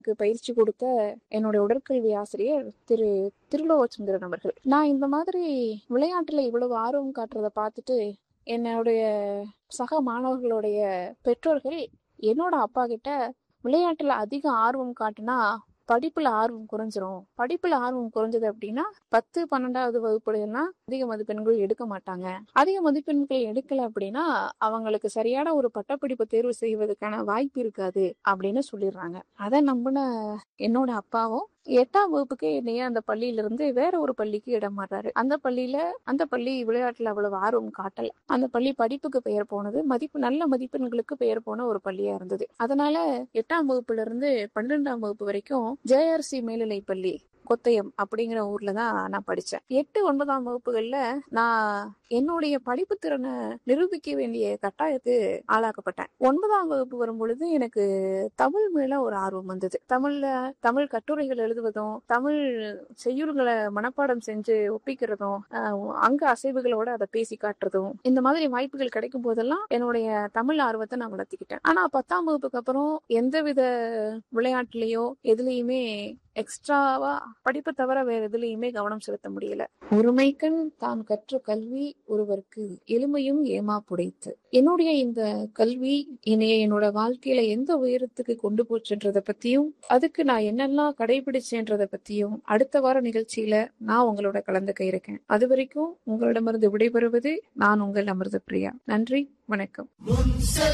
எனக்கு பயிற்சி கொடுத்த என்னுடைய உடற்கல்வி ஆசிரியர் திரு திருலோகச்சந்திரன் அவர்கள் நான் இந்த மாதிரி விளையாட்டுல இவ்வளவு ஆர்வம் காட்டுறதை பார்த்துட்டு என்னுடைய சக மாணவர்களுடைய பெற்றோர்கள் என்னோட அப்பா கிட்ட விளையாட்டுல அதிக ஆர்வம் காட்டுனா படிப்புல ஆர்வம் குறைஞ்சிரும் படிப்புல ஆர்வம் குறைஞ்சது அப்படின்னா பத்து பன்னெண்டாவது வகுப்புலாம் அதிக மதிப்பெண்கள் எடுக்க மாட்டாங்க அதிக மதிப்பெண்கள் எடுக்கல அப்படின்னா அவங்களுக்கு சரியான ஒரு பட்டப்படிப்பு தேர்வு செய்வதற்கான வாய்ப்பு இருக்காது அப்படின்னு சொல்லிடுறாங்க அதை நம்பின என்னோட அப்பாவும் எட்டாம் வகுப்புக்கு என்னைய அந்த பள்ளியில இருந்து வேற ஒரு பள்ளிக்கு இடம் மாறாரு அந்த பள்ளியில அந்த பள்ளி விளையாட்டுல அவ்வளவு ஆர்வம் காட்டல அந்த பள்ளி படிப்புக்கு பெயர் போனது மதிப்பு நல்ல மதிப்பெண்களுக்கு பெயர் போன ஒரு பள்ளியா இருந்தது அதனால எட்டாம் வகுப்புல இருந்து பன்னிரெண்டாம் வகுப்பு வரைக்கும் ஜேஆர்சி மேல்நிலை பள்ளி கொத்தயம் அப்படிங்கிற ஊர்ல தான் நான் படிச்சேன் எட்டு ஒன்பதாம் வகுப்புகள்ல நான் என்னுடைய படிப்பு திறனை நிரூபிக்க வேண்டிய கட்டாயத்து ஆளாக்கப்பட்டேன் ஒன்பதாம் வகுப்பு வரும் பொழுது எனக்கு தமிழ் மேல ஒரு ஆர்வம் வந்தது தமிழ்ல தமிழ் கட்டுரைகள் எழுதுவதும் தமிழ் செய்யுள்களை மனப்பாடம் செஞ்சு ஒப்பிக்கிறதும் ஆஹ் அங்க அசைவுகளோட அதை பேசி காட்டுறதும் இந்த மாதிரி வாய்ப்புகள் கிடைக்கும் போதெல்லாம் என்னுடைய தமிழ் ஆர்வத்தை நான் வளர்த்திக்கிட்டேன் ஆனா பத்தாம் வகுப்புக்கு அப்புறம் எந்தவித விளையாட்டுலயோ எதுலயுமே எக்ஸ்ட்ராவா படிப்பை தவிர வேற எதுலயுமே கவனம் செலுத்த முடியல ஒருமைக்கண் தான் கற்ற கல்வி ஒருவருக்கு எளிமையும் ஏமா புடைத்து என்னுடைய இந்த கல்வி என்னைய என்னோட வாழ்க்கையில எந்த உயரத்துக்கு கொண்டு போச்சுன்றத பத்தியும் அதுக்கு நான் என்னெல்லாம் கடைபிடிச்சேன்றத பத்தியும் அடுத்த வார நிகழ்ச்சியில நான் உங்களோட கலந்துக்க இருக்கேன் அது வரைக்கும் உங்களிடமிருந்து விடைபெறுவது நான் உங்கள் அமிர்த பிரியா நன்றி வணக்கம்